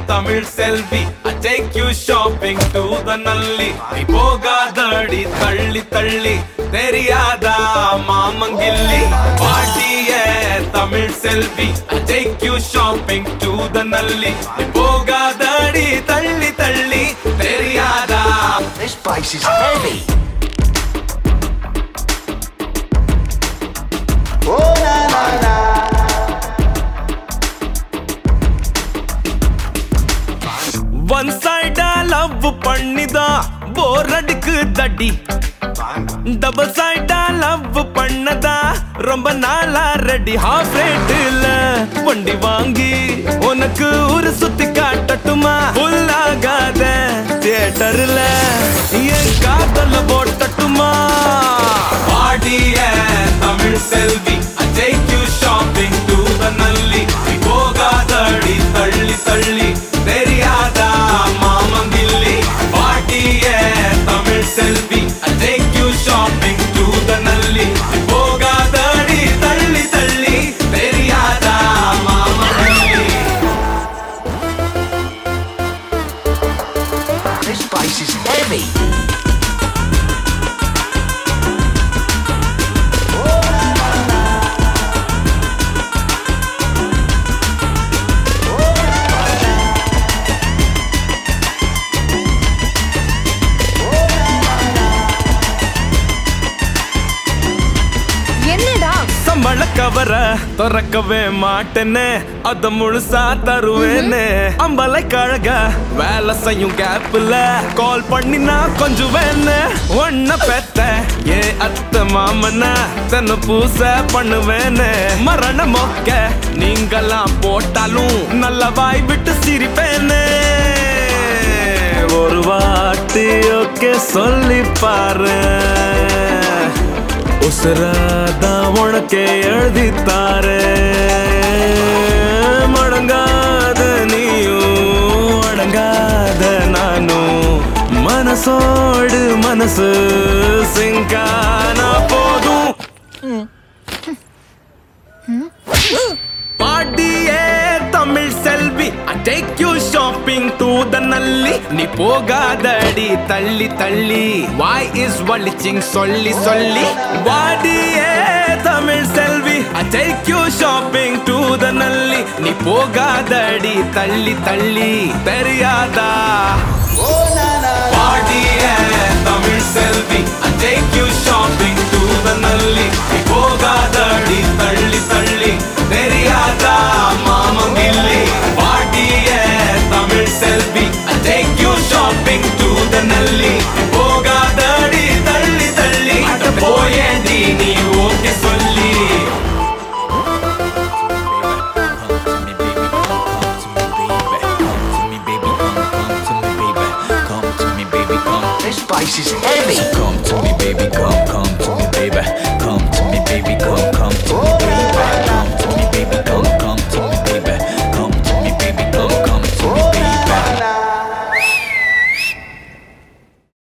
Tamil Selvi I take you shopping to the நல்லி நீ போகாதடி தள்ளி தள்ளி தெரியாதா மாமங்கில்லி பாட்டிய தமிழ் செல்வி I take you shopping to the நல்லி நீ போகாதடி தள்ளி தள்ளி தெரியாதா This bass is heavy. Oh na na na. One சைடா லவ் பண்ணிதான் போர் அடிக்கு தடி டபுள் சைடா லவ் பண்ணதா ரொம்ப நாளா ரெடி ஹாஃப் ரேட்டுல வண்டி வாங்கி உனக்கு ஒரு சுத்தி காட்டட்டுமா ஃபுல் ஆகாத தியேட்டர்ல என் காதல போட்டட்டுமா பாடிய தமிழ் செல்வி I take you shopping to the நல்லி நீ போகாதடி தள்ளி தள்ளி தெரியாதா மாமங்கில்லி பாட்டிய தமிழ் செல்வி I take you shopping to the நல்லி நீ போகாதடி தள்ளி தள்ளி தெரியாதா மாமங்கில்லி This bass is heavy. என்னடா சம்பள கவர திறக்கவே மாட்டேன்னு அத முழுசா தருவேன்னு அம்பலை கழக வேலை செய்யும் கேப்ல கால் பண்ணினா கொஞ்சம் வேணு ஒன்ன பெத்த ஏ அத்த மாமன தன்னை பூச பண்ணுவேன்னு மரண மொக்க நீங்கெல்லாம் போட்டாலும் நல்ல வாய் விட்டு சிரிப்பேன்னு ஒரு வாட்டி ஓகே சொல்லி பாரு உசுராதான் உனக்கே எழுதித்தாரே மடங்காத நீயும் அடங்காத நானும் மனசோடு மனசு சிங்கானா போதும் பாடியே தமிழ் செல்வி I take you shopping to the நல்லி நீ போகாதடி தள்ளி தள்ளி வாய் இஸ் வலிச்சிங் சொல்லி சொல்லி வாடியே தமிழ் செல்வி I take you shopping to the நல்லி நீ போகாதடி தள்ளி தள்ளி தெரி